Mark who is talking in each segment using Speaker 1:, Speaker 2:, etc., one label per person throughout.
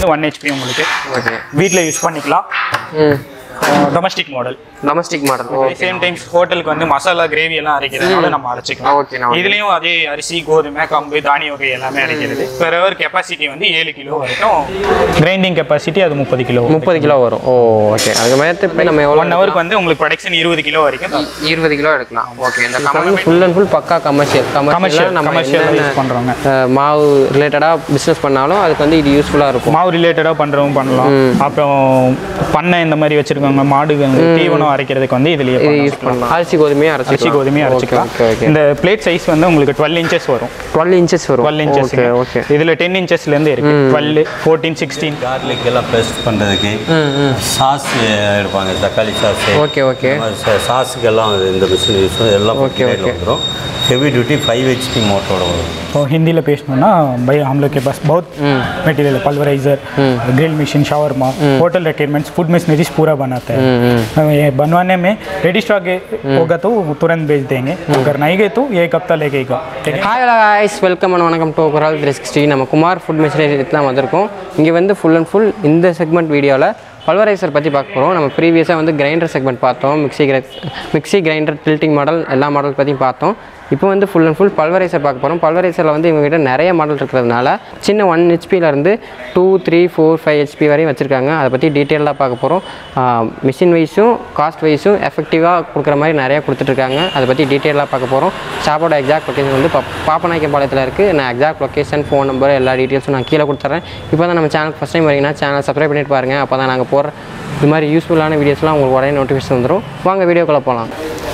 Speaker 1: வந்து one HP உங்களுக்கு
Speaker 2: okay
Speaker 1: வீட்டில் யூஸ் பண்ணிக்கலாம்
Speaker 2: ம்
Speaker 1: domestic model
Speaker 2: domestic model okay
Speaker 1: same times ஹோட்டலுக்கு வந்து மசாலா கிரேவி எல்லாம் அரைக்கிறதுனால நம்ம அரைச்சிக்கலாம்
Speaker 2: ஓகே நான்
Speaker 1: இதுலயும் அதே அரிசி கோதுமை கம்பு தானிய வகை எல்லாமே அரைக்கிறது பெர் ஹவர் கெப்பாசிட்டி வந்து ஏழு கிலோ வரைக்கும் கிரைண்டிங் கெப்பாசிட்டி அது முப்பது கிலோ
Speaker 2: முப்பது கிலோ வரும் ஓ ஓகே அதுக்கு மேலே போய் நம்ம எவ்வளோ
Speaker 1: ஒன் ஹவருக்கு வந்து உங்களுக்கு ப்ரொடக்ஷன் இருபது கிலோ வரைக்கும் தரும்.
Speaker 2: இருபது கிலோ எடுக்கலாம் ஓகே இந்த கம்பெனி ஃபுல் அண்ட் ஃபுல் பக்கா கமர்ஷியல்
Speaker 1: Commercial,
Speaker 2: கமர்ஷியல் நம்ம
Speaker 1: commercial
Speaker 2: என்னென்ன
Speaker 1: use பண்றவங்க.
Speaker 2: அஹ், மாவு ரிலேட்டடாக பிஸ்னஸ் பண்ணாலும் அதுக்கு வந்து இது யூஸ்ஃபுல்லாக இருக்கும்
Speaker 1: மாவு ரிலேட்டடாக பண்ணுறவங்க பண்ணலாம் அப்புறம் பண்ணை இந்த மாதிரி வச்சிருக்கவங்க மாடுகள் தீவனம் அரைக்கிறதுக்கு வந்து இதுலயே
Speaker 2: இது
Speaker 1: பண்ணலாம்.
Speaker 2: யூஸ் பண்ணலாம் அரிசி கோதுமையும் அரைச்சி
Speaker 1: அரிசி கோதுமையும் அரைச்சிக்கலாம்
Speaker 2: ஓகே ஓகே
Speaker 1: இந்த பிளேட் சைஸ் வந்து உங்களுக்கு டுவெல் இன்ச்சஸ் வரும்
Speaker 2: டுவெல் இன்ச்சஸ் வரும்
Speaker 1: டுவெல் இன்ச்சஸ்
Speaker 2: ஓகே ஓகே
Speaker 1: இதில் டென் இன்ச்சஸ்லேருந்து இருக்கு டுவெல் ஃபோர்டீன் சிக்ஸ்டீன்
Speaker 3: கார்லிக் எல்லாம் பேஸ்ட் பண்ணுறதுக்கு சாஸ் எடுப்பாங்க தக்காளி சாஸ்
Speaker 2: ஓகே ஓகே
Speaker 3: சாஸுக்கெல்லாம் இந்த மிஷின் யூஸ் எல்லாம்
Speaker 2: Okay,
Speaker 3: பின்னாடி
Speaker 2: okay.
Speaker 3: வந்துடும் ஹெவி டியூட்டி ஃபைவ் ஹெச்பி மோட்டரோட வரும்
Speaker 1: तो हिंदी में पेशना भाई हम लोग के पास बहुत मटेरियल है पल्वराइजर ग्रिल मशीन शावरमा होटल रिक्वायरमेंट्स फूड मशीनरीज पूरा बनाता है ये बनवाने में रेडी स्टॉक होगा तो तुरंत भेज देंगे अगर नहीं गए तो एक हफ्ता लगेगा ठीक है
Speaker 2: ஹாய் guys வெல்கம் அண்ட் வணக்கம் டு குரால் த்ரீ சிக்ஸ்டி நம்ம குமார் ஃபுட் மிஷினரி தான் வந்திருக்கோம் இங்கே வந்து ஃபுல் அண்ட் ஃபுல் இந்த செக்மெண்ட் வீடியோவில் பல்வரைசர் பற்றி பார்க்க போகிறோம் நம்ம ப்ரீவியஸாக வந்து கிரைண்டர் செக்மெண்ட் பார்த்தோம் மிக்ஸி கிரை மிக்ஸி கிரைண்டர் டில்ட்டிங் மாடல் எல்லா மாடல் பற்றியும் பார்த்தோம் இப்போ வந்து ஃபுல் அண்ட் ஃபுல் பல்வரைசர் பார்க்க போகிறோம் பல்வரைசரில் வந்து இவங்ககிட்ட நிறைய மாடல் இருக்கிறதுனால சின்ன ஒன் ஹெச்பியிலேருந்து two three four five HP வரையும் வச்சுருக்காங்க அதை பற்றி டீட்டெயிலாக பார்க்க போகிறோம் மிஷின் வைஸும் காஸ்ட் வைஸும் எஃபெக்டிவாக கொடுக்குற மாதிரி நிறையா கொடுத்துட்ருக்காங்க அதை பற்றி டீட்டெயிலாக பார்க்க போகிறோம் ஷாப்போட எக்ஸாக்ட் லொக்கேஷன் வந்து பா- பாப்பநாயக்கம்பாளையத்தில் இருக்குது நான் எக்ஸாக்ட் லொக்கேஷன் ஃபோன் நம்பர் எல்லா டீட்டெயில்ஸும் நான் கீழே கொடுத்துட்றேன் இப்போ தான் நம்ம சேனல் ஃபஸ்ட் டைம் வரீங்கன்னா சேனல் சப்ஸ்கிரைப் பண்ணிட்டு பாருங்கள் அப்போ தான் நாங்கள் போகிற இது மாதிரி யூஸ்ஃபுல்லான வீடியோஸ்லாம் உங்களுக்கு உடனே நோட்டிஃபிகேஷன் வந்துடும் வாங்க வீடியோக்குள்ளே போகலாம்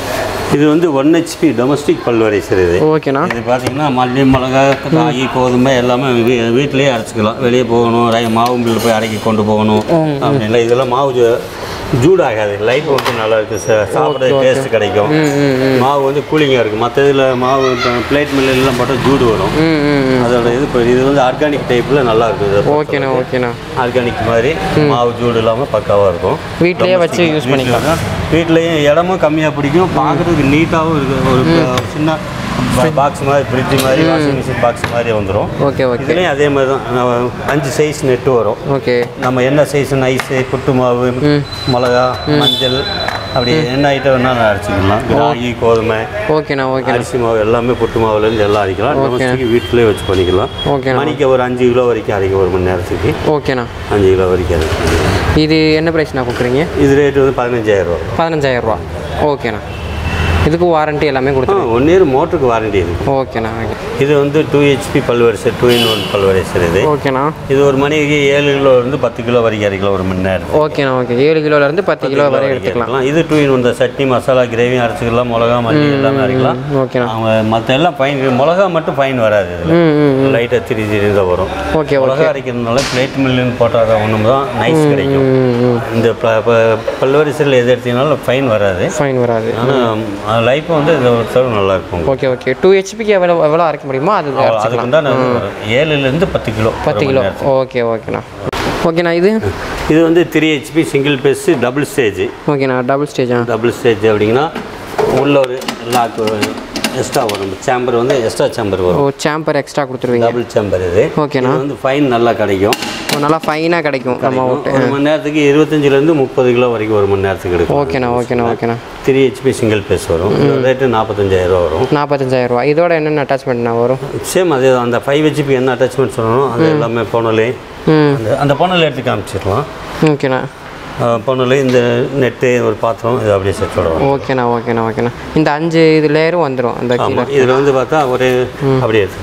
Speaker 3: இது வந்து ஒன் ஹெச்பி டொமஸ்டிக் பல்வரைசர் இது
Speaker 2: ஓகேண்ணா
Speaker 3: இது பார்த்தீங்கன்னா மல்லி மிளகா ராகி கோதுமை எல்லாமே வீ- வீட்டிலேயே அரைச்சிக்கலாம் வெளியே போகணும் ரை- மாவு மில்லில் போய் அரைக்கி கொண்டு போகணும் அப்படின்ல இதெல்லாம் மாவு ஜூ- ஜூடாகாது லைட் வந்து நல்லா இருக்குது சாப்பிட்ற டேஸ்ட் கிடைக்கும் மாவு வந்து கூலிங்காக இருக்குது மற்ற இதில் மாவு பிளேட் மில்லாம் போட்டால் ஜூடு வரும்
Speaker 2: ம் ம் ம்.
Speaker 3: அதோட இது இப்போ இது வந்து ஆர்கானிக் டைப்பில் நல்லா இருக்குது
Speaker 2: ஓகேண்ணா ஓகேண்ணா
Speaker 3: ஆர்கானிக் மாதிரி மாவு ஜூடு இல்லாமல் பக்காவாக இருக்கும்
Speaker 2: வீட்டிலேயே வச்சு யூஸ் பண்ணிக்கலாம்
Speaker 3: வீட்லேயும் இடமும் கம்மியாக பிடிக்கும் பார்க்குறதுக்கு நீட்டாகவும் இருக்குது ஒரு ஒரு சின்ன பாக்ஸ் மாதிரி ஃப்ரிட்ஜ் மாதிரி வாஷிங் மிஷின் பாக்ஸ் மாதிரி வந்துடும்
Speaker 2: ஓகே ஓகே
Speaker 3: இதுலேயும் அதே மாதிரி தான் நம்ம அஞ்சு சைஸ் நெட்டு வரும்
Speaker 2: ஓகே
Speaker 3: நம்ம என்ன சைஸ் நைஸு புட்டு மாவு மிளகா மஞ்சள் அப்படி என்ன ஐட்டம் வேணாலும் அரைச்சிக்கலாம் ராகி கோதுமை
Speaker 2: ஓகேண்ணா ஓகேண்ணா
Speaker 3: அரிசி மாவு எல்லாமே புட்டு மாவுலேருந்து எல்லாம் அரைக்கலாம் டொமஸ்டிக் வீட்டிலே வச்சு பண்ணிக்கலாம்
Speaker 2: ஓகேண்ணா
Speaker 3: மணிக்கு ஒரு அஞ்சு கிலோ வரைக்கும் அரைக்கும் ஒரு மணி நேரத்துக்கு
Speaker 2: ஓகேண்ணா
Speaker 3: அஞ்சு கிலோ வரைக்கும் அரைக்கும்
Speaker 2: இது என்ன ப்ரைஸ்ண்ணா கொடுக்குறீங்க
Speaker 3: இது ரேட்டு வந்து பதினஞ்சாயிரம் ரூபா
Speaker 2: பதினஞ்சாயிரம் ரூபா ஓகேண்ணா இதுக்கு வாரண்ட்டி எல்லாமே கொடுத்துருங்க
Speaker 3: ஒன் இயர் மோட்டருக்கு வாரண்டி இருக்கு
Speaker 2: ஓகேண்ணா ஓகே
Speaker 3: இது வந்து two HP pulveriser two in one pulveriser இது
Speaker 2: ஓகேண்ணா
Speaker 3: இது ஒரு மணிக்கு ஏழு கிலோ இருந்து பத்து கிலோ வரைக்கும் அரைக்கலாம் ஒரு மணி நேரம்
Speaker 2: ஓகேண்ணா ஓகே ஏழு கிலோலேருந்து பத்து கிலோ வரை எடுத்துக்கலாம்
Speaker 3: எடுத்துக்கலாம் இது two in one chutney masala gravy அரைச்சிக்கலாம் மிளகா மல்லி எல்லாமே அரைக்கலாம்
Speaker 2: ஓகேண்ணா
Speaker 3: அவங்க மற்ற எல்லாம் ஃபைன் மிளகா மட்டும் ஃபைன் வராது இதில்
Speaker 2: ம் ம்
Speaker 3: லைட்டாக திரி திரி தான் வரும்
Speaker 2: ஓகே ஓகே
Speaker 3: மிளகா அரைக்கிறதுனால பிளேட் மில்லுன்னு போட்டால் ஒன்று தான் நைஸ் கிடைக்கும்
Speaker 2: ம் ம்
Speaker 3: இந்த பல்வரிசரில் எது எடுத்தீங்கனாலும் ஃபைன் வராது
Speaker 2: ஃபைன் வராது
Speaker 3: ஆனால் லைஃப் வந்து இதை பொறுத்தவரை நல்லா இருக்கும்
Speaker 2: ஓகே ஓகே டூ ஹெச்பிக்கு எவ்வளோ எவ்வளோ அரைக்க முடியுமோ அது
Speaker 3: அதுக்கு
Speaker 2: அரைச்சிக்கலாம்
Speaker 3: உண்டான ஏழுலேருந்து பத்து கிலோ
Speaker 2: பத்து கிலோ ஓகே ஓகேண்ணா ஓகேண்ணா இது
Speaker 3: இது வந்து three HP single phase double stage
Speaker 2: ஓகேண்ணா டபுள் ஸ்டேஜா
Speaker 3: டபுள் ஸ்டேஜ் அப்படிங்கன்னா உள்ள ஒரு லாக் எக்ஸ்ட்ரா வரும் சேம்பர் வந்து எக்ஸ்ட்ரா சேம்பர்
Speaker 2: ஓ
Speaker 3: வரும்
Speaker 2: சாம்பர் எக்ஸ்ட்ரா கொடுத்துருவீங்க
Speaker 3: டபுள் சேம்பர் இது
Speaker 2: ஓகேண்ணா
Speaker 3: இது வந்து ஃபைன் நல்லா கிடைக்கும்
Speaker 2: ஓ, நல்லா ஃபைனாக கிடைக்கும் நம்ம ஓட்டு
Speaker 3: ஒரு மணி நேரத்துக்கு இருபத்தஞ்சிலேருந்து முப்பது கிலோ வரைக்கும் ஒரு மணி நேரத்துக்கு எடுக்கும்
Speaker 2: ஓகேண்ணா ஓகேண்ணா ஓகேண்ணா
Speaker 3: த்ரீ ஹெச்பி சிங்கிள் பேஸ் வரும் ரேட்டு நாற்பத்தஞ்சாயிரம் ரூபா வரும்
Speaker 2: நாற்பத்தஞ்சாயிரம் ரூபா இதோட என்னென்ன அட்டாச்மெண்ட்ண்ணா வரும்
Speaker 3: சேம் அதே தான் அந்த ஃபைவ் ஹெச்பி என்ன அட்டாச்மெண்ட் சொல்லணும் அது எல்லாமே போனலே
Speaker 2: ம்
Speaker 3: அந்த அந்த போனல் எடுத்து காமிச்சிடலாம்
Speaker 2: ஓகேண்ணா
Speaker 3: போனலே இந்த நெட்டு ஒரு பாத்திரம் இது அப்படியே செட்டோட வரும்
Speaker 2: ஓகேண்ணா ஓகேண்ணா ஓகேண்ணா இந்த அஞ்சு இது லேயரும் வந்துடும் அந்த கீழே
Speaker 3: ஆமாம் இதில் வந்து பார்த்தா ஒரு அப்படியே இருக்கு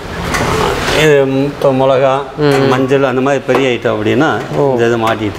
Speaker 3: இது இப்போ மிளகா மஞ்சள் அந்த மாதிரி பெரிய ஐட்டம் அப்படின்னா இந்த இதை மாட்டிட்டு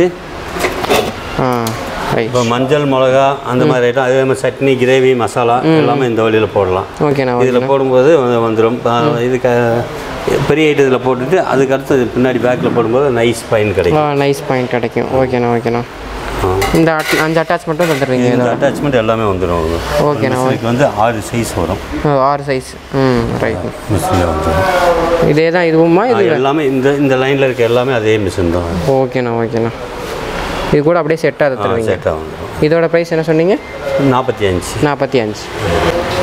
Speaker 2: ஆ ரைட்
Speaker 3: இப்போ மஞ்சள் மிளகா அந்த மாதிரி ஐட்டம் அதே மாதிரி சட்னி கிரேவி மசாலா எல்லாமே இந்த வழியில் போடலாம்
Speaker 2: ஓகேண்ணா
Speaker 3: இதில் போடும்போது வந்து வந்துடும் இது க பெரிய ஐட்டம் இதில் போட்டுட்டு அதுக்கு அடுத்து பின்னாடி பேக்கில் போடும்போது நைஸ் ஃபைன்
Speaker 2: ஆ
Speaker 3: கிடைக்கும்
Speaker 2: நைஸ் பாயிண்ட் கிடைக்கும் ஓகேண்ணா ஓகேண்ணா
Speaker 3: ஆ.
Speaker 2: இந்த அட்- அஞ்சு அட்டாச்மெண்ட்டும் தந்துடுவீங்க
Speaker 3: இந்த
Speaker 2: இதோட
Speaker 3: அட்டாச்மெண்ட் எல்லாமே வந்துடும்
Speaker 2: ஓகேண்ணா,
Speaker 3: இதுக்கு வந்து ஆறு சைஸ் வரும்
Speaker 2: ஓ, ஆறு சைஸ் ம் ரைட்
Speaker 3: மிஷினில் வந்துடும்
Speaker 2: இதே தான் இதுவுமா இது
Speaker 3: எல்லாமே இந்த இந்த லைனில் இருக்க எல்லாமே அதே மிஷின் தான்
Speaker 2: ஓகேண்ணா ஓகேண்ணா இது கூட அப்படியே செட்டாக தருவீங்க
Speaker 3: செட்டாக வந்துடும்
Speaker 2: இதோட ப்ரைஸ் என்ன சொன்னீங்க
Speaker 3: நாற்பத்தி அஞ்சு
Speaker 2: நாற்பத்தி அஞ்சு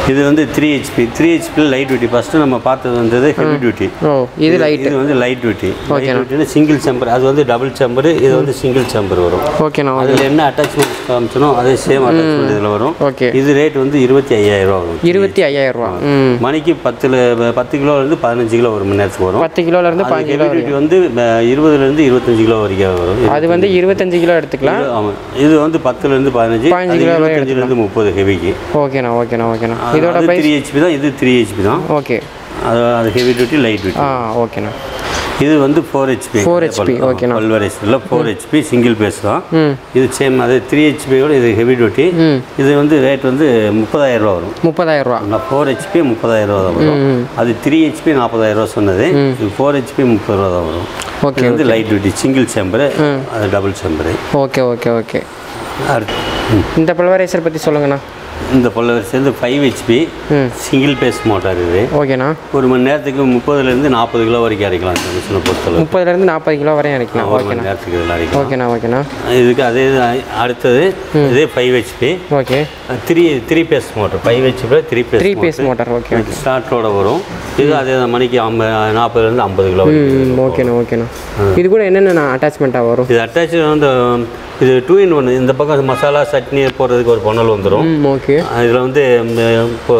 Speaker 3: இது வந்து த்ரீ ஹெச்பி த்ரீ ஹெச்பியில் லைட் டியூட்டி ஃபஸ்ட்டு நம்ம பார்த்தது வந்தது ஹெவி டியூட்டி
Speaker 2: ஓ இது லைட்டு
Speaker 3: இது வந்து லைட் டியூட்டி லைட்
Speaker 2: ஓகேண்ணா.
Speaker 3: டியூட்டினா சிங்கிள் செம்பர் அது வந்து டபுள் செம்பர் இது வந்து சிங்கிள் செம்பர் வரும்
Speaker 2: ஓகேண்ணா
Speaker 3: அதில் என்ன அட்டாச்மெண்ட் காமிச்சனோ அதே சேம் அட்டாச்மெண்ட் இதில் வரும்
Speaker 2: ஓகே
Speaker 3: இது ரேட் வந்து இருபத்தி ஐயாயிரம் ரூபா வரும்
Speaker 2: இருபத்தி ஐயாயிரம் ரூபா ம்
Speaker 3: மணிக்கு பத்தில் பத்து கிலோலேருந்து பதினஞ்சு கிலோ ஒரு மணி நேரத்துக்கு வரும்
Speaker 2: பத்து கிலோலேருந்து
Speaker 3: அது
Speaker 2: பாஞ்சு
Speaker 3: ஹெவி
Speaker 2: கிலோ
Speaker 3: டியூட்டி வந்து அஹ், இருபதுலேருந்து இருபத்தஞ்சு கிலோ வரைக்கும் வரும்
Speaker 2: அது வந்து இருபத்தஞ்சு கிலோ எடுத்துக்கலாம்
Speaker 3: இது- ஆமாம் இது வந்து பத்துலேருந்து பதினஞ்சு
Speaker 2: பதினஞ்சு
Speaker 3: அது
Speaker 2: கிலோ வரை
Speaker 3: இருபத்தஞ்சிலேருந்து முப்பது ஹெவிக்கு
Speaker 2: ஓகேண்ணா ஓகேண்ணா ஓகேண்ணா இதோட
Speaker 3: அது
Speaker 2: ப்ரைஸ்
Speaker 3: த்ரீ ஹெச்பி தான் இது த்ரீ ஹெச்பி தான்
Speaker 2: ஓகே
Speaker 3: அது அது ஹெவி டியூட்டி லைட் டியூட்டி
Speaker 2: ஆ ஓகேண்ணா
Speaker 3: இது வந்து ஃபோர் ஹெச்பி
Speaker 2: 4HP, ஓகேண்ணா.
Speaker 3: பல்வரைஸில் ஃபோர் ஹெச்பி சிங்கிள் பேஸ் தான்
Speaker 2: ம்
Speaker 3: இது சேம் அது த்ரீ ஹெச்பியோட இது ஹெவி டியூட்டி
Speaker 2: ம்
Speaker 3: இது வந்து ரேட் வந்து முப்பதாயிரம் ரூபா வரும்
Speaker 2: முப்பதாயிரம் ரூபா
Speaker 3: நான் ஃபோர் ஹெச்பி முப்பதாயிரம் ரூபா தான் வரும் அது த்ரீ ஹெச்பி நாற்பதாயிரம் ரூபா சொன்னது இது ஃபோர் ஹெச்பி முப்பது ரூபா தான் வரும்
Speaker 2: ஓகே
Speaker 3: இது வந்து லைட் டியூட்டி சிங்கிள் சேம்பரு அது double chamber
Speaker 2: okay okay okay
Speaker 3: அடுத்து ம்.
Speaker 2: இந்த பல்வரைசர் பற்றி சொல்லுங்கண்ணா
Speaker 3: இந்த பல்லவர் சேர்ந்து ஃபைவ் ஹெச்பி
Speaker 2: ம்
Speaker 3: சிங்கிள் பேஸ் மோட்டார் இது
Speaker 2: ஓகேண்ணா
Speaker 3: ஒரு மணி நேரத்துக்கு முப்பதுலேருந்து நாற்பது கிலோ வரைக்கும் அரைக்கலாம் இந்த மிஷினை பொறுத்தளவு
Speaker 2: முப்பதுலேருந்து நாற்பது கிலோ வரையும் அரைக்கலாம்
Speaker 3: ஒரு மணி
Speaker 2: ஓகேண்ணா
Speaker 3: நேரத்துக்கு இதில் அரைக்கலாம்
Speaker 2: ஓகேண்ணா ஓகேண்ணா
Speaker 3: இதுக்கு அதே இது அடுத்தது இதே five HP
Speaker 2: okay
Speaker 3: three three phase motor five HP three phase
Speaker 2: three phase motor okay okay
Speaker 3: ஸ்டார்ட்டோட வரும் இது அதே தான் மணிக்கு ஐம்பது நாற்பதுலேருந்து ஐம்பது கிலோ வரைக்கும்
Speaker 2: ம் ஓகேண்ணா ஓகேண்ணா இது கூட என்னென்ன அட்டாச்மெண்ட்டாக வரும்
Speaker 3: இது அட்டாச் வந்து இது டூ இன் ஒன் இந்த பக்கம் மசாலா சட்னி போடுறதுக்கு ஒரு பொன்னல் வந்துடும்
Speaker 2: ம் ஓகே
Speaker 3: இதில் வந்து ம், இப்போ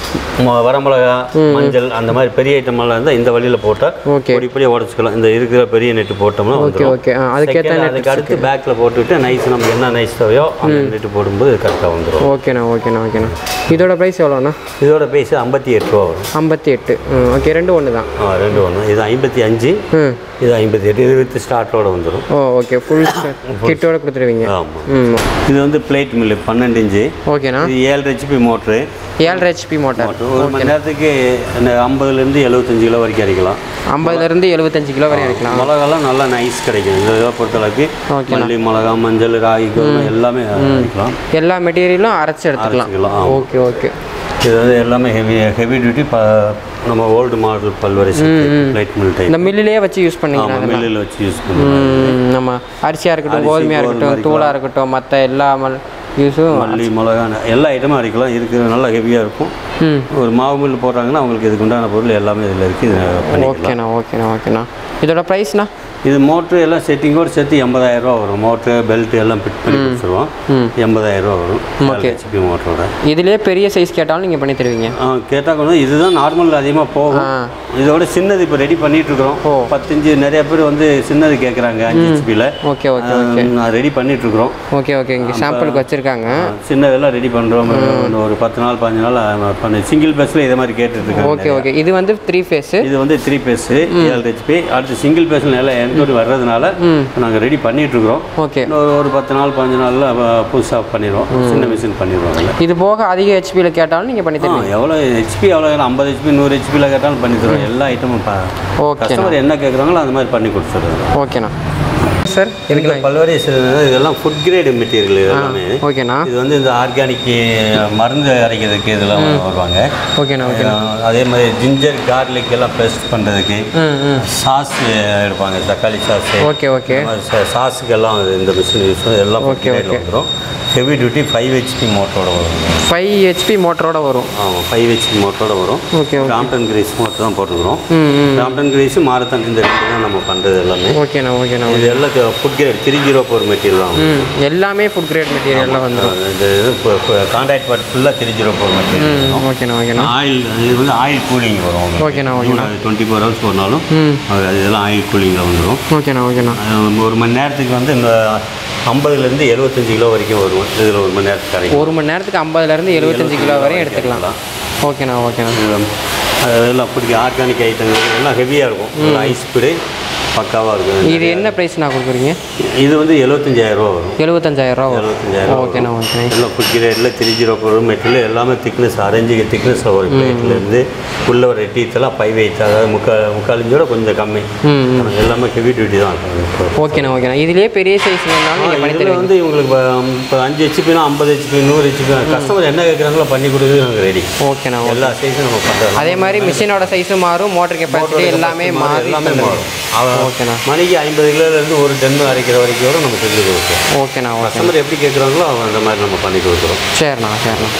Speaker 3: மொ- வரமிளகா மஞ்சள் அந்த மாதிரி பெரிய ஐட்டம் எல்லாம் இருந்தால் இந்த வழியில் போட்டால்
Speaker 2: ஓகே
Speaker 3: பொடி பொடியாக உடச்சிக்கலாம் இந்த இருக்கிற பெரிய நெட்டு போட்டோம்னா
Speaker 2: ஓகே
Speaker 3: வந்துடும்
Speaker 2: ஓகே ஆ அதுக்கேற்ற
Speaker 3: Second, அதுக்கு அடுத்து பேக்கில் போட்டுவிட்டு நைஸ் நமக்கு என்ன நைஸ் தேவையோ அந்த நெட்டு போடும்போது கரெக்டாக வந்துடும்
Speaker 2: ஓகேண்ணா ஓகேண்ணா ஓகேண்ணா இதோட ப்ரைஸ் எவ்வளோண்ணா
Speaker 3: இதோட பேஸ் ஐம்பத்தி எட்டு ரூபா வரும்
Speaker 2: ஐம்பத்தி எட்டு ம் ஓகே ரெண்டு ஒன்று தான்
Speaker 3: ஆ, ரெண்டு ஒன்று இது ஐம்பத்தி அஞ்சு
Speaker 2: ம்
Speaker 3: இது ஐம்பத்தி எட்டு இது வித் ஸ்டார்ட்டோட வந்துடும்
Speaker 2: ஓ ஓகே ஃபுல் கிட்டோட கொடுத்துருவீங்க
Speaker 3: ஆமாம்
Speaker 2: ம்
Speaker 3: இது வந்து பிளேட் மில்லு பன்னெண்டு இன்ச்சு
Speaker 2: ஓகேண்ணா
Speaker 3: இது ஏழு ஹெச்பி மோட்ரு
Speaker 2: ஏழரை ஹெச்பி மோட்டார்
Speaker 3: ஒரு மணி நேரத்துக்கு இந்த ஐம்பதுலேருந்து எழுபத்தஞ்சு கிலோ வரைக்கும் அரைக்கலாம்
Speaker 2: ஐம்பதுலேருந்து எழுபத்தஞ்சு கிலோ வரை அரைக்கலாம்
Speaker 3: மிளகாலாம் நல்லா நைஸ் கிடைக்கும் இந்த இதை பொறுத்தளவுக்கு
Speaker 2: ஓகேண்ணா.
Speaker 3: மல்லி மிளகா மஞ்சள் ராகி கோதுமை எல்லாமே அரைக்கலாம்
Speaker 2: எல்லா மெட்டீரியலும் அரைச்சி எடுத்துக்கலாம்
Speaker 3: அரைச்சிக்கலாம் ஆமாம்.
Speaker 2: ஓகே ஓகே
Speaker 3: இது வந்து எல்லாமே ஹெவி ஹெவி டியூட்டி ப நம்ம ஓல்டு மாடல் பல்வரை லைட் மில் டைப்
Speaker 2: இந்த மில்லிலேயே வச்சு யூஸ் பண்ணிக்கலாம்
Speaker 3: ஆமாம் மில்லில் வச்சு யூஸ் பண்ணுவோம்
Speaker 2: ம், நம்ம அரிசியாக இருக்கட்டும்
Speaker 3: அரிசி,
Speaker 2: கோதுமையாக
Speaker 3: கோதுமை
Speaker 2: இருக்கட்டும் தூளாக இருக்கட்டும் மற்ற எல்லா மல் யூஸும்
Speaker 3: மல்லி மிளகா எல்லா ஐட்டமும் அரைக்கலாம் இருக்குது நல்லா ஹெவியாக இருக்கும்
Speaker 2: ம்
Speaker 3: ஒரு மாவு மில் போடுறாங்கன்னா அவங்களுக்கு இதுக்கு உண்டான பொருள் எல்லாமே இதில் இருக்குது இதை பண்ணிக்கலாம்
Speaker 2: ஓகேண்ணா ஓகேண்ணா ஓகேண்ணா இதோட ப்ரைஸ்ண்ணா
Speaker 3: இது மோட்ரு எல்லாம் செட்டிங்கோடு சேர்த்து எண்பதாயிரம் ரூபா வரும் மோட்ரு பெல்ட் எல்லாம் ஃபிட் பண்ணி கொடுத்துருவோம் எண்பதாயிரம் ரூபா வரும் ஹெச்பி மோட்டரோட
Speaker 2: இதுலேயே பெரிய சைஸ் கேட்டாலும் நீங்கள் பண்ணி தருவீங்க
Speaker 3: கேட்டால் கொஞ்சம் இதுதான் நார்மல் அதிகமாக போகும்
Speaker 2: ஆ.
Speaker 3: இதோட சின்னது இப்போ ரெடி பண்ணிட்டு இருக்கிறோம்
Speaker 2: ஓ.
Speaker 3: பத்தஞ்சு நிறைய பேர் வந்து சின்னது கேட்குறாங்க அஞ்சு ஹெச்பியில்
Speaker 2: ஓகே ஓகே ஓகே
Speaker 3: நான் ரெடி பண்ணிட்டு இருக்கிறோம்
Speaker 2: ஓகே ஓகே இங்கே சாம்பிளுக்கு வச்சுருக்காங்க
Speaker 3: சின்னதெல்லாம் ரெடி பண்ணுறோம் ஒரு பத்து நாள் பதினஞ்சு நாள் அஹ், பண்ணி சிங்கிள் பேஸில் இதே மாதிரி கேட்டுட்டு இருக்காங்க
Speaker 2: ஓகே ஓகே இது வந்து த்ரீ ஃபேஸு
Speaker 3: இது வந்து த்ரீ பேஸ் ஏழு ஹெச்பி அடுத்து சிங்கிள் பேஸில் நல்லா என்கொயரி வர்றதுனால நாங்கள் ரெடி பண்ணிட்டு இருக்கிறோம்
Speaker 2: ஓகே
Speaker 3: இன்னொரு ஒரு பத்து நாள் பதினஞ்சு நாளில் புதுசாக பண்ணிடுவோம் சின்ன மிஷின் பண்ணிடுவோம் அதில்
Speaker 2: இது போக அதிக ஹெச்பியில் கேட்டாலும் நீங்கள் பண்ணி
Speaker 3: ஆ
Speaker 2: தருவீங்க
Speaker 3: எவ்வளோ ஹெச்பி எவ்வளோ ஐம்பது ஹெச்பி நூறு ஹெச்பியில் கேட்டாலும் பண்ணி தருவோம் எல்லா ஐட்டமும்
Speaker 2: ஓகேண்ணா
Speaker 3: கஸ்டமர் என்ன கேட்குறாங்களோ அந்த மாதிரி பண்ணி கொடுத்துருவோம்
Speaker 2: ஓகேண்ணா சார்
Speaker 3: இதுக்கு பல்வேறு இதெல்லாம் ஃபுட் கிரேடு மெட்டீரியல் இதெல்லாமே
Speaker 2: ஓகேண்ணா
Speaker 3: இது வந்து இந்த ஆர்கானிக் மருந்து அரைக்கிறதுக்கு இதெல்லாம் வருவாங்க
Speaker 2: ஓகேண்ணா ஓகே
Speaker 3: அஹ் அதே மாதிரி ஜிஞ்சர் கார்லிக் எல்லாம் பேஸ்ட் பண்ணுறதுக்கு
Speaker 2: ம் ம்
Speaker 3: சாஸ் எடுப்பாங்க தக்காளி சாஸ்
Speaker 2: ஓகே ஓகே
Speaker 3: சாஸுக்கெல்லாம் இந்த மிஷின் யூஸ் எல்லாம்
Speaker 2: Okay, okay.
Speaker 3: வந்துடும் ஹெவி டியூட்டி ஃபைவ் ஹெச்பி மோட்டரோட வரும்
Speaker 2: ஃபைவ் ஹெச்பி மோட்டரோட வரும்
Speaker 3: ஆமாம் ஃபைவ் ஹெச்பி மோட்டரோட வரும்
Speaker 2: okay okay
Speaker 3: Crompton Greaves motor தான் போட்டுக்கிறோம்
Speaker 2: ம் ம்
Speaker 3: ராம்டன் கிரீஸ் மாரத்தான் இந்த ரெண்டு தான் நம்ம பண்ணுறது எல்லாமே
Speaker 2: ஓகேண்ணா ஓகேண்ணா
Speaker 3: இது எல்லாம் food grade three zero four material தான்
Speaker 2: ம் எல்லாமே ஃபுட் கிரேட் மெட்டீரியல்லாம் வந்துடும்
Speaker 3: இந்த இது கான்டாக்ட் பார்ட் ஃபுல்லாக த்ரீ ஜீரோ ஃபோர் மெட்டீரியல்
Speaker 2: ம் ஓகேண்ணா ஓகேண்ணா
Speaker 3: ஆயில் இது வந்து ஆயில் கூலிங் வரும் உங்களுக்கு.
Speaker 2: ஓகேண்ணா ஓகேண்ணா
Speaker 3: டுவெண்ட்டி ஃபோர் ஹவர்ஸ் போனாலும்
Speaker 2: ம்
Speaker 3: அது அது இதெல்லாம் ஆயில் கூலிங்கில் வந்துடும்
Speaker 2: ஓகேண்ணா ஓகேண்ணா
Speaker 3: அஹ் ஒரு மணி நேரத்துக்கு வந்து இந்த ஐம்பதுலேருந்து எழுபத்தஞ்சு கிலோ வரைக்கும் வரும் இதில் ஒரு மணி நேரத்துக்கு கிடைக்கும்
Speaker 2: ஒரு மணி நேரத்துக்கு ஐம்பதுலேருந்து எழுபத்தஞ்சு கிலோ வரையும் எடுத்துக்கலாம் ஓகேண்ணா ஓகேண்ணா
Speaker 3: அதெல்லாம் பிடிக்க ஆர்கானிக் ஐட்டங்கள் எல்லாம் ஹெவியாக இருக்கும் ஐஸ் ஸ்ப்ரே பக்காவாக இருக்கும்
Speaker 2: இது என்ன ப்ரைஸ் நான் கொடுக்குறீங்க
Speaker 3: இது வந்து எழுபத்தஞ்சாயிரம் ரூபா வரும்
Speaker 2: எழுபத்தஞ்சாயிரம் ரூபா வரும்
Speaker 3: எழுபத்தஞ்சாயிரம்
Speaker 2: ஓகேண்ணா ஓகே
Speaker 3: எல்லாம் ஃபுட் கிரேடில் த்ரீ ஜீரோ ஃபோர் மெட்டீரியல் எல்லாமே திக்னஸ் அரேஞ்சு திக்னஸ் ஒரு பிளேட்லேருந்து உள்ள ஒரு டீத்தெல்லாம் ஃபைவ் வெயிட் அதாவது முக்கால் முக்கால் இன்ச்சோட கொஞ்சம் கம்மி
Speaker 2: ம் ம்.
Speaker 3: எல்லாமே ஹெவி டியூட்டி தான் இருக்கும்
Speaker 2: ஓகேண்ணா ஓகேண்ணா இதுலேயே பெரிய சைஸ் வேணாலும் நீங்கள் பண்ணி
Speaker 3: இதில்
Speaker 2: தருவீங்க
Speaker 3: வந்து இவங்களுக்கு இப்போ இப்போ அஞ்சு ஹெச்பினா ஐம்பது ஹெச்பி நூறு ஹெச்பி கஸ்டமர் என்ன கேட்குறாங்களோ பண்ணி கொடுக்குறது நாங்கள் ரெடி
Speaker 2: ஓகேண்ணா ஓகே
Speaker 3: எல்லா சைஸும் நம்ம பண்ணுறோம்
Speaker 2: அதே மாதிரி மிஷினோட சைஸும் மாறும் மோட்டர் கெப்பாசிட்டி எல்லாமே மாறி
Speaker 3: எல்லாமே மாறும் அவன்
Speaker 2: ஓகேண்ணா
Speaker 3: மணிக்கு ஐம்பது கிலோலேருந்து ஒரு டென்னு அரைக்கிற வரைக்கும் வரை நம்ம செஞ்சு கொடுக்குறோம்
Speaker 2: ஓகேண்ணா ஓகே
Speaker 3: கஸ்டமர் எப்படி கேட்குறாங்களோ அவன் அந்த மாதிரி நம்ம பண்ணி கொடுக்குறோம்
Speaker 2: சரிண்ணா சரிண்ணா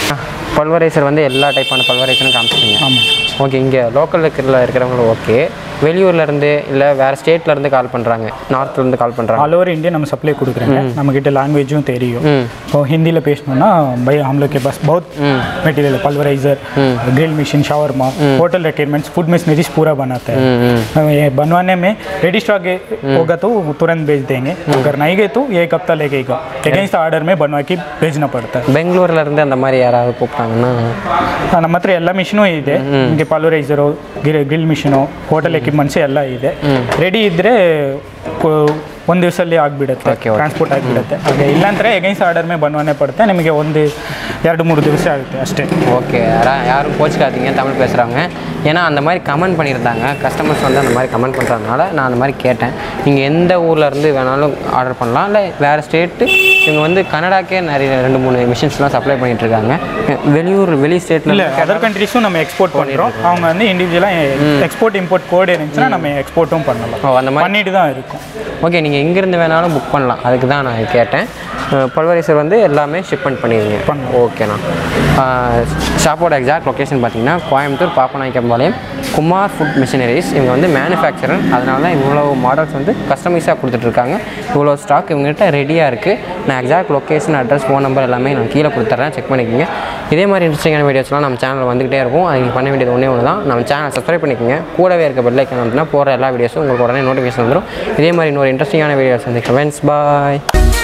Speaker 2: பல்வரைசர் வந்து எல்லா டைப்பான பல்வரைசரும் காமிச்சிங்க
Speaker 1: ஆமாம்
Speaker 2: ஓகே இங்கே லோக்கல் இருக்கிற இருக்கிறவங்களும் ஓகே வெளியூர்ல இருந்து இல்லை வேறு ஸ்டேட்லேருந்து கால் பண்ணுறாங்க நார்த்லேருந்து கால் பண்ணுறாங்க
Speaker 1: ऑल ओवर इंडिया நம்ம सप्लाई கொடுக்குறேங்க நம்ம கிட்ட லாங்குவேஜும் தெரியும்
Speaker 2: ம்
Speaker 1: இப்போ ஹிந்தியில் பேசணும்னா भाई हम लोग के पास बहुत मटेरियल है पल्वराइजर ग्रिल मशीन शावरमा होटल रिक्वायरमेंट्स फूड मशीनरीज पूरा बनाता है
Speaker 2: ம் ம்
Speaker 1: ये बनवाने में रेडी स्टॉक होगा तो तुरंत भेज देंगे अगर नहीं गए तो एक हफ्ता लगेगा अगेंस्ट आर्डर में बनवा के भेजना पड़ता है
Speaker 2: பெங்களூர்ல இருந்து அந்த மாதிரி யாராவது கூப்பிட்டாங்கன்னா
Speaker 1: ಆ, ನಮ್ಮ ಹತ್ರ ಎಲ್ಲ ಮಿಷಿನೂ ಇದೆ ನಿಮಗೆ pulveriser grill machine hotel equipments ಎಲ್ಲ ಇದೆ ರೆಡಿ ಇದ್ದರೆ ಒಂದು ದಿವಸದಲ್ಲಿ ಆಗಿಬಿಡುತ್ತೆ
Speaker 2: Okay, okay.
Speaker 1: ಟ್ರಾನ್ಸ್ಪೋರ್ಟ್ ಆಗಿಬಿಡುತ್ತೆ ಹಾಗೆ ಇಲ್ಲಾಂದರೆ ಎಗೈನ್ಸ್ ಆರ್ಡರ್ ಮೇಲೆ ಬನ್ವಾನೆ ಪಡುತ್ತೆ ನಿಮಗೆ ಒಂದು ಎರಡು ಮೂರು ದಿವಸ ಆಗುತ್ತೆ ಅಷ್ಟೇ
Speaker 2: ஓகே யாரா- யாரும் கோச்சிக்காதீங்க தமிழ் பேசுகிறவங்க ஏன்னா அந்த மாதிரி கமெண்ட் பண்ணியிருந்தாங்க கஸ்டமர்ஸ் வந்து அந்த மாதிரி கமெண்ட் பண்ணுறதுனால நான் அந்த மாதிரி கேட்டேன் நீங்கள் எந்த ஊர்ல இருந்து வேணாலும் ஆர்டர் பண்ணலாம் இல்லை வேறு ஸ்டேட்டு இவங்க வந்து கனடாக்கே நிறைய ரெண்டு மூணு மிஷின்ஸ்லாம் சப்ளை பண்ணிட்டு இருக்காங்க வெளியூர் வெளி ஸ்டேட்டில்
Speaker 1: இல்லை அதர் கண்ட்ரிஸும் நம்ம எக்ஸ்போர்ட் பண்ணுறோம் அவங்க வந்து இண்டிவிஜுவலாக எக்ஸ்போர்ட் இம்போர்ட் கோடு இருந்துச்சுன்னா நம்ம எக்ஸ்போர்ட்டும் பண்ணலாம்
Speaker 2: ஓ அந்த மாதிரி
Speaker 1: பண்ணிட்டு தான் இருக்கும்
Speaker 2: ஓகே நீங்கள் எங்கேருந்து வேணாலும் புக் பண்ணலாம் அதுக்கு தான் நான் கேட்டேன் பல்வரைசர் வந்து எல்லாமே ஷிப்மெண்ட் பண்ணிடுவீங்க
Speaker 1: பண்ணலாம்.
Speaker 2: ஓகேண்ணா ஷாப்போட எக்ஸாக்ட் லொக்கேஷன் பார்த்தீங்கன்னா கோயம்புத்தூர் பாப்பநாயக்கம்பாளையம் குமார் ஃபுட் மிஷினரிஸ் இவங்க வந்து மேனுஃபேக்சரர் அதனால தான் இவ்வளோ மாடல்ஸ் வந்து கஸ்டமைஸாக கொடுத்துட்ருக்காங்க இவ்வளோ ஸ்டாக் இவங்ககிட்ட ரெடியாக இருக்குது நான் exact location address phone number எல்லாமே நான் கீழே கொடுத்துட்றேன் செக் பண்ணிக்கோங்க இதே மாதிரி இன்ட்ரெஸ்டிங்கான வீடியோஸ்லாம் நம்ம சேனல் வந்துகிட்டே இருக்கும் அது நீங்கள் பண்ண வேண்டியது ஒன்றே ஒன்று தான் நம்ம சேனல் சப்ஸ்கிரைப் பண்ணிக்கோங்க கூடவே இருக்க பெல் ஐக்கன் வந்துன்னா போகிற எல்லா வீடியோஸும் உங்களுக்கு உடனே நோட்டிஃபிகேஷன் வந்துடும் இதே மாதிரி இன்னொரு இன்ட்ரெஸ்டிங்கான வீடியோஸ் வந்து ஃப்ரெண்ட்ஸ் பாய்